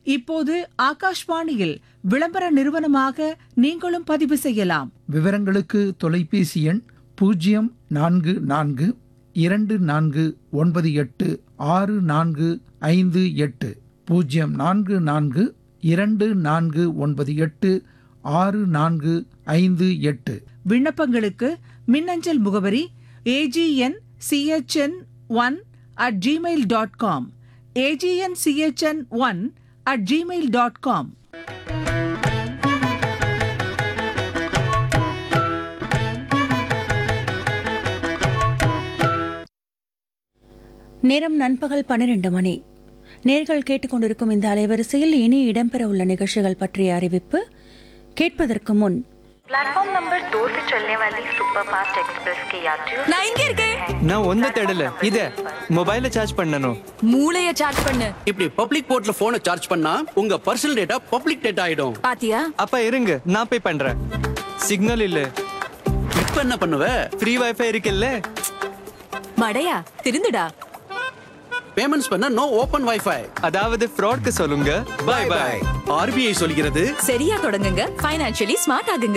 இப்போது ஆகாஷ்வாணியில் விளம்பர நிறுவனமாக நீங்களும் பதிவு செய்யலாம் விவரங்களுக்கு தொலைபேசி எண் பூஜ்ஜியம் நான்கு நான்கு இரண்டு நான்கு ஒன்பது எட்டு ஆறு நான்கு ஐந்து எட்டு பூஜ்ஜியம் நான்கு நான்கு இரண்டு நான்கு ஒன்பது எட்டு ஆறு நான்கு ஐந்து எட்டு விண்ணப்பங்களுக்கு மின்னஞ்சல் முகவரி AGN CHN one at Gmail dot com AGN CHN one at Gmail dot com நேரம் நண்பகல் பன்னிரண்டு மணி நேர்கள் கேட்டுக்கொண்டிருக்கும் இந்த அலைவரிசையில் இனி இடம்பெறவுள்ள நிகழ்ச்சிகள் பற்றிய அறிவிப்பு கேட்பதற்கு முன் प्लेटफॉर्म नंबर दो से चलने वाली सुपर फास्ट एक्सप्रेस के यात्रियों நான் இங்க இருக்கேன் நான் ஒன்ன தேடல இத மொபைல சார்ஜ் பண்ணனும் மூளைய சார்ஜ் பண்ணு இப்படி பப்ளிக் போர்ட்ல போனை சார்ஜ் பண்ணா உங்க பர்சனல் டேட்டா பப்ளிக் டேட்டா ஆயிடும் பாத்தியா அப்ப இருங்க நான் பே பண்றேன் சிக்னல் இல்ல இப்ப என்ன பண்ணுவ ஃப்ரீ வைஃபை இருக்குல்ல மடையா திருந்துடா பேமெண்ட்ஸ் பண்ண நோ ஓபன் வைஃபை அதாவது ஃப்ராட்க்கு சொல்லுங்க பை பை ஆர்பிஐ சொல்கிறது சரியா தொடங்குங்க ஃபைனான்சியலி ஸ்மார்ட் ஆகுங்க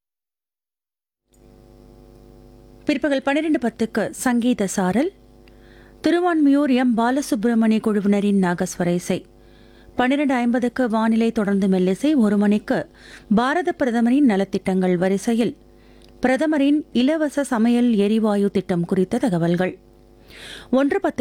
பிற்பகல் பன்னிரண்டு பத்துக்கு சங்கீத சாரல் திருவான்மியூர் எம் பாலசுப்பிரமணிய குழுவினரின் நாகஸ்வர இசை பன்னிரண்டு ஐம்பதுக்கு வானிலை தொடர்ந்து மெல்லிசை ஒரு மணிக்கு பாரத பிரதமரின் நலத்திட்டங்கள் வரிசையில் பிரதமரின் இலவச சமையல் எரிவாயு திட்டம் குறித்த தகவல்கள் ஒன்று பத்து